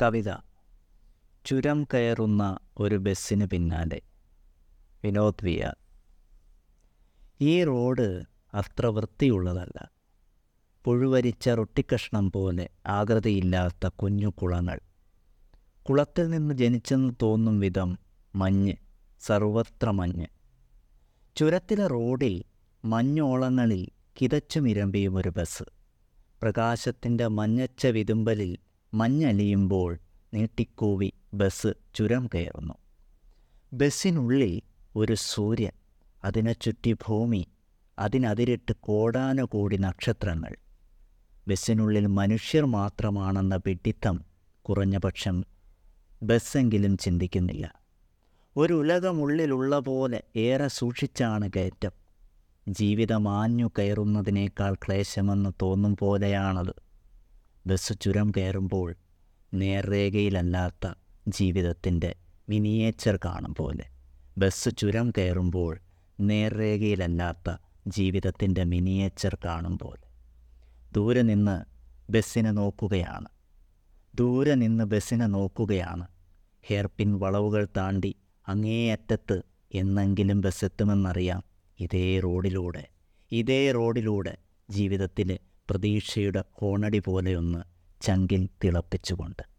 കവിത ചുരം കയറുന്ന ഒരു ബസ്സിന് പിന്നാലെ വിനോദ് വിയാർ ഈ റോഡ് അത്ര വൃത്തിയുള്ളതല്ല പുഴുവരിച്ച റൊട്ടിക്കഷ്ണം പോലെ ആകൃതിയില്ലാത്ത കുഞ്ഞു കുളങ്ങൾ കുളത്തിൽ നിന്ന് ജനിച്ചെന്ന് തോന്നും വിധം മഞ്ഞ് സർവത്ര മഞ്ഞ് ചുരത്തിലെ റോഡിൽ മഞ്ഞോളങ്ങളിൽ കിതച്ചുമിരമ്പിയും ഒരു ബസ് പ്രകാശത്തിൻ്റെ മഞ്ഞച്ച വിതുമ്പലിൽ മഞ്ഞലിയുമ്പോൾ നീട്ടിക്കൂവി ബസ് ചുരം കയറുന്നു ബസ്സിനുള്ളിൽ ഒരു സൂര്യൻ അതിനെ ചുറ്റി ഭൂമി അതിനതിരിട്ട് കോടാനുകൂടി നക്ഷത്രങ്ങൾ ബസ്സിനുള്ളിൽ മനുഷ്യർ മാത്രമാണെന്ന പിഡിത്തം കുറഞ്ഞ പക്ഷം ബസ്സെങ്കിലും ചിന്തിക്കുന്നില്ല ഒരു ഉലകമുള്ളിലുള്ള പോലെ ഏറെ സൂക്ഷിച്ചാണ് കയറ്റം ജീവിതം ആഞ്ഞു കയറുന്നതിനേക്കാൾ ക്ലേശമെന്ന് തോന്നും പോലെയാണത് ബസ് ചുരം കയറുമ്പോൾ നേർരേഖയിലല്ലാത്ത ജീവിതത്തിൻ്റെ മിനിയേച്ചർ കാണും പോലെ ബസ് ചുരം കയറുമ്പോൾ നേർരേഖയിലല്ലാത്ത ജീവിതത്തിൻ്റെ മിനിയേച്ചർ കാണും പോലെ ദൂരെ നിന്ന് ബസ്സിനെ നോക്കുകയാണ് ദൂരെ നിന്ന് ബസ്സിനെ നോക്കുകയാണ് ഹെയർപിൻ വളവുകൾ താണ്ടി അങ്ങേയറ്റത്ത് എന്നെങ്കിലും ബസ് എത്തുമെന്നറിയാം ഇതേ റോഡിലൂടെ ഇതേ റോഡിലൂടെ ജീവിതത്തിലെ പ്രതീക്ഷയുടെ കോണടി പോലെയൊന്ന് ചങ്കിൽ തിളപ്പിച്ചുകൊണ്ട്